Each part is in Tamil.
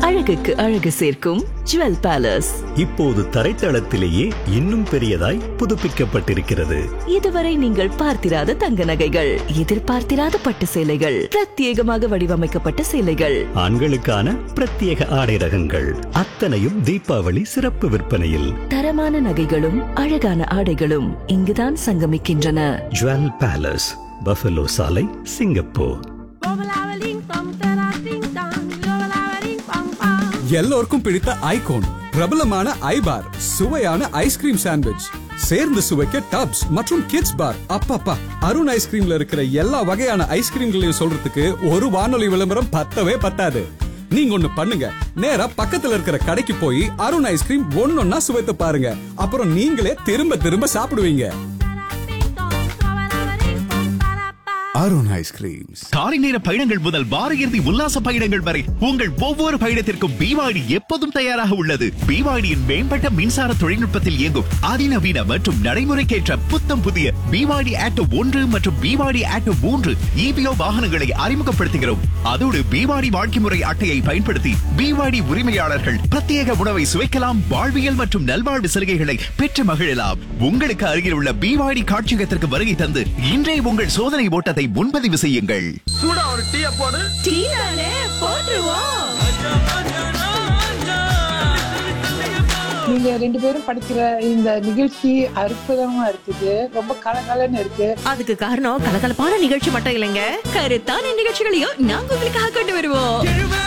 அழகுக்கு அழகு சேர்க்கும் ஜுவல் பேலஸ் இப்போது தரைத்தளத்திலேயே இன்னும் பெரியதாய் புதுப்பிக்கப்பட்டிருக்கிறது இதுவரை நீங்கள் பார்த்திராத தங்க நகைகள் எதிர்பார்த்திராத பட்டு சேலைகள் பிரத்யேகமாக வடிவமைக்கப்பட்ட சேலைகள் ஆண்களுக்கான பிரத்யேக ஆடை ரகங்கள் அத்தனையும் தீபாவளி சிறப்பு விற்பனையில் தரமான நகைகளும் அழகான ஆடைகளும் இங்குதான் சங்கமிக்கின்றன ஜுவல் பேலஸ் பஃபலோ சாலை சிங்கப்பூர் எல்லோருக்கும் பிடித்த ஐகோன் பிரபலமான ஐபார் சுவையான ஐஸ்கிரீம் சாண்ட்விச் சேர்ந்து சுவைக்க டப்ஸ் மற்றும் கிட்ஸ் பார் அப்பப்பா அருண் ஐஸ்கிரீம்ல இருக்கிற எல்லா வகையான ஐஸ்கிரீம்களையும் சொல்றதுக்கு ஒரு வானொலி விளம்பரம் பத்தவே பத்தாது நீங்க ஒண்ணு பண்ணுங்க நேரா பக்கத்துல இருக்கிற கடைக்கு போய் அருண் ஐஸ்கிரீம் ஒன்னொன்னா சுவைத்து பாருங்க அப்புறம் நீங்களே திரும்ப திரும்ப சாப்பிடுவீங்க அருண் ஐஸ்கிரீம்ஸ் காலை நேர பயணங்கள் முதல் வார இறுதி உல்லாச பயணங்கள் வரை உங்கள் ஒவ்வொரு பயணத்திற்கும் பிவாடி எப்போதும் தயாராக உள்ளது பிவாடியின் மேம்பட்ட மின்சார தொழில்நுட்பத்தில் இயங்கும் அதிநவீன மற்றும் நடைமுறைக்கேற்ற புத்தம் புதிய பிவாடி ஆட்டோ ஒன்று மற்றும் பிவாடி ஆட்டோ மூன்று இபிஓ வாகனங்களை அறிமுகப்படுத்துகிறோம் அதோடு பிவாடி வாழ்க்கை முறை அட்டையை பயன்படுத்தி பிவாடி உரிமையாளர்கள் பிரத்யேக உணவை சுவைக்கலாம் வாழ்வியல் மற்றும் நல்வாழ்வு சலுகைகளை பெற்று மகிழலாம் உங்களுக்கு அருகில் உள்ள பிவாடி காட்சியகத்திற்கு வருகை தந்து இன்றே உங்கள் சோதனை ஓட்டத்தை முன்பதிவு செய்யுங்கள் நீங்க ரெண்டு பேரும் படிக்கிற இந்த நிகழ்ச்சி அற்புதமா இருக்குது ரொம்ப கலகலன்னு இருக்கு அதுக்கு காரணம் கலகலப்பான நிகழ்ச்சி மட்டும் இல்லைங்க கருத்தான நிகழ்ச்சிகளையும் நாங்க உங்களுக்காக கொண்டு வருவோம்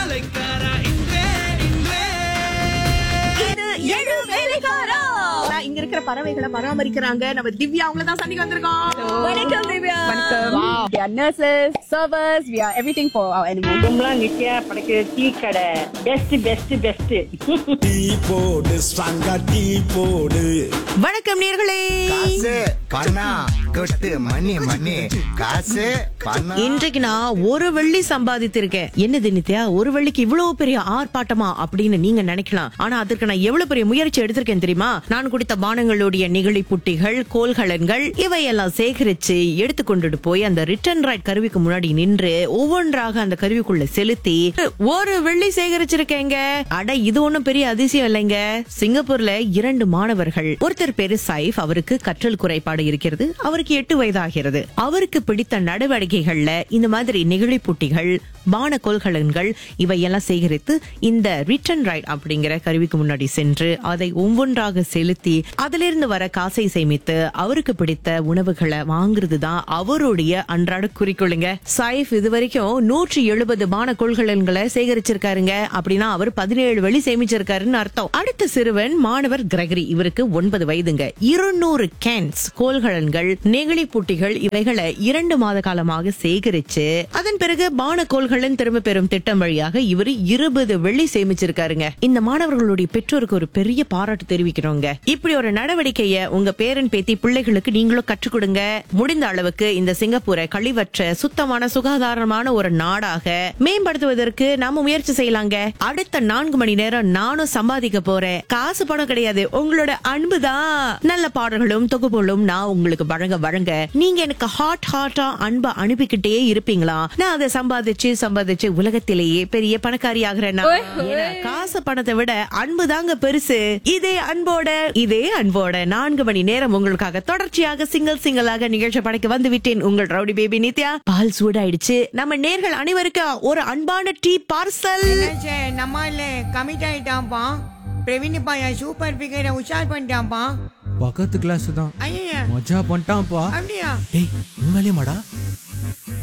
இது ஏழு வேலைக்காரா. நான் இங்க இருக்கிற பறவைகளை பராமரிக்கிறாங்க நம்ம திவ்யா அவங்கள தான் சந்திக்க வந்திருக்கோம் வணக்கம் Divya Wow. We are nurses, servers, we are everything for our animals. கும்பலாம் Nithya படைக்கிற டீ கடை பெஸ்ட் பெஸ்ட் பெஸ்ட் டீ போடு ஸ்ட்ராங்கா டீ போடு வணக்கம் நேர்களே காசு பணம் கொட்டு மணி மணி காசு பணம் இன்றைக்கு நான் ஒரு வெள்ளி சம்பாதித்திருக்கேன் என்னது நித்யா ஒரு வெள்ளிக்கு இவ்வளவு பெரிய ஆர்ப்பாட்டமா அப்படின்னு நீங்க நினைக்கலாம் ஆனா அதற்கு நான் எவ்வளவு பெரிய முயற்சி எடுத்திருக்கேன் தெரியுமா நான் குடித்த பானங்களுடைய நெகிழி புட்டிகள் கோல்கலன்கள் இவையெல்லாம் சேகரிச்சு எடுத்து கொண்டுட்டு போய் அந்த ரிட்டர்ன் ரைட் கருவிக்கு முன்னாடி நின்று ஒவ்வொன்றாக அந்த கருவிக்குள்ள செலுத்தி ஒரு வெள்ளி சேகரிச்சிருக்கேங்க அட இது ஒண்ணும் பெரிய அதிசயம் இல்லைங்க சிங்கப்பூர்ல இரண்டு மாணவர்கள் ஒருத்தர் பேரு சைஃப் அவருக்கு கற்றல் குறைபாடு இருக்கிறது அவருக்கு எட்டு வயதாகிறது அவருக்கு பிடித்த நடவடிக்கைகள்ல இந்த மாதிரி நெகிழி புட்டிகள் பான கொள்கலன்கள் இவையெல்லாம் சேகரித்து இந்த ரிட்டர்ன் ரைட் அப்படிங்கிற கருவிக்கு முன்னாடி சென்று அதை ஒவ்வொன்றாக செலுத்தி அதிலிருந்து வர காசை சேமித்து அவருக்கு பிடித்த உணவுகளை வாங்குறது தான் அவருடைய அன்றாட குறிக்கோளுங்க சைஃப் இது வரைக்கும் நூற்றி எழுபது பான கொள்கலன்களை சேகரிச்சிருக்காருங்க அப்படின்னா அவர் பதினேழு வெளி சேமிச்சிருக்காருன்னு அர்த்தம் அடுத்த சிறுவன் மாணவர் கிரகரி இவருக்கு ஒன்பது வயதுங்க இருநூறு கேன்ஸ் கோல்கலன்கள் நெகிழி பூட்டிகள் இவைகளை இரண்டு மாத காலமாக சேகரிச்சு அதன் பிறகு பான கோல்களன் திரும்ப பெறும் திட்டம் வழியாக இவர் இருபது வெள்ளி சேமிச்சிருக்காருங்க இந்த மாணவர்களுடைய பெற்றோருக்கு ஒரு பெரிய பாராட்டு தெரிவிக்கிறோங்க இப்படி ஒரு நடவடிக்கைய உங்க பேரன் பேத்தி பிள்ளைகளுக்கு நீங்களும் கற்றுக் கொடுங்க முடிந்த அளவுக்கு இந்த சிங்கப்பூரை கழிவற்ற சுத்தமான சுகாதாரமான ஒரு நாடாக மேம்படுத்துவதற்கு நாம முயற்சி செய்யலாங்க அடுத்த நான்கு மணி நேரம் நானும் சம்பாதிக்க போறேன் காசு பணம் கிடையாது உங்களோட அன்பு தான் நல்ல பாடல்களும் தொகுப்புகளும் நான் உங்களுக்கு வழங்க வழங்க நீங்க எனக்கு ஹாட் ஹாட்டா அன்பை அனுப்பிக்கிட்டே இருப்பீங்களா நான் அதை சம்பாதிச்சு சம்பாதிச்சு உலகத்திலேயே பெரிய பணக்காரி ஆகிறேன் காசு பணத்தை விட அன்பு தாங்க பெருசு இதே அன்போட இதே அன்போட நான்கு மணி நேரம் உங்களுக்காக தொடர்ச்சியாக சிங்கிள் சிங்கிளாக நிகழ்ச்சி படைக்க வந்து விட்டேன் உங்கள் ரவுடி பேபி நித்யா பால் சூடாயிடுச்சு நம்ம நேர்கள் அனைவருக்கு ஒரு அன்பான டீ பார்சல் நம்ம இல்ல கமிட் ஆயிட்டான்ப்பா பிரவீன் பையன் சூப்பர் பிகரை உஷார் பண்ணிட்டான்ப்பா பக்கத்து கிளாஸ் தான் ஐயா மஜா பண்ணிட்டான்ப்பா அப்படியா டேய் உண்மையிலே மாடா